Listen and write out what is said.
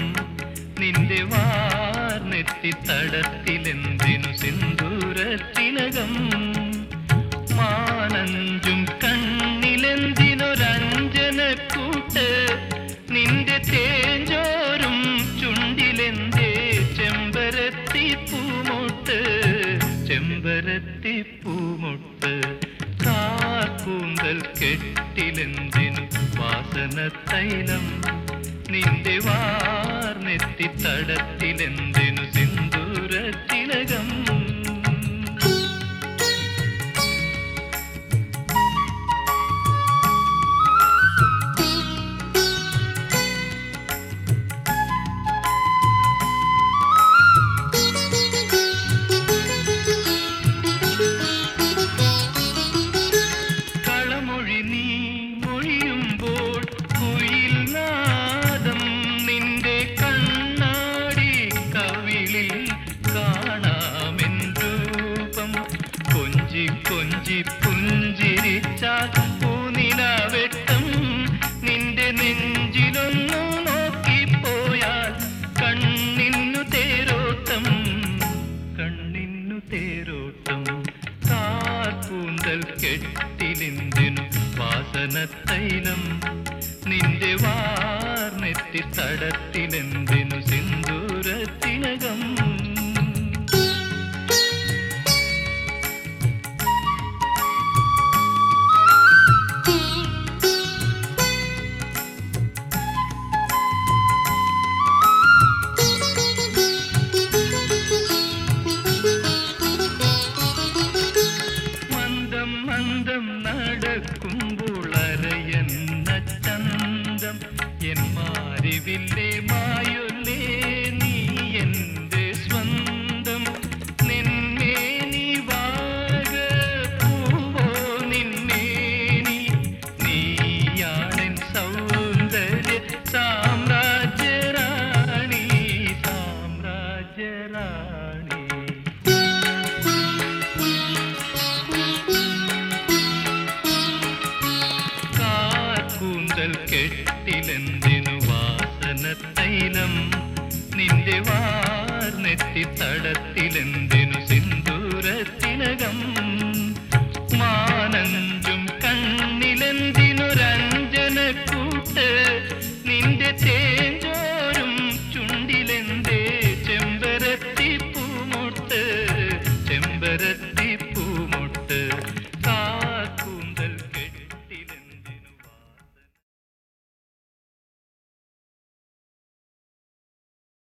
നിന്റെ വാർന്നെത്തി തടത്തിലെന്തിനു സിന്ദൂരത്തിലകം മാനഞ്ചും കണ്ണിലെന്തിനൊരഞ്ജനക്കൂട്ട് നിന്റെ തേജോരും ചുണ്ടിലെന്തേ ചെമ്പരത്തി പൂമൊട്ട് ചെമ്പരത്തി പൂമൊട്ട് കാർക്കൂന്തൽ കെട്ടിലെന്തിനു വാസന തൈലം നിന്റെ വാർന്നെത്തി തടത്തിലെന്തിനു സിന്ദൂരത്തിലകം കളമൊഴി നീ മൊഴിയുമ്പോൾ കുയിൽ നാദം നിന്റെ കണ്ണാടി കവിളിൽ കാണാമെൻ രൂപം കൊഞ്ചി കൊഞ്ചി പുഞ്ചിരിച്ചാൽ പൂനിലാവെട്ടം നിന്റെ നെഞ്ചിലൊന്നു നോക്കിപ്പോയാൽ കണ്ണിന്നു തേരോട്ടം കണ്ണിന്നു തേരോട്ടം കാർക്കൂന്തൽ കെട്ടിലെന്തിനു വാസന തൈലം നിന്റെ വാർന്നെത്തി തടത്തിലെന്തിനു സിന്ദൂരത്തിനകം മന്ദം മന്ദം നടക്കുമ്പോൾ അരയെന്ന ചന്തം എൻ മാരിവില്ലേ മായൊല്ലേ നീ എന്റെ സ്വന്തം നിന്നെ നീ വാഴ പൂവോ നിന്നെ നീ നീയാണെൻ സൗന്ദര്യ സാമ്രാജ്യറാണി സാമ്രാജ്യറാണി കാർക്കൂന്തൽ കെട്ടിലെന്തിനു വാസന തൈലം നിന്റെ വാർന്നെത്തി തടത്തിലെന്തിനു സിന്ദൂരത്തിലകം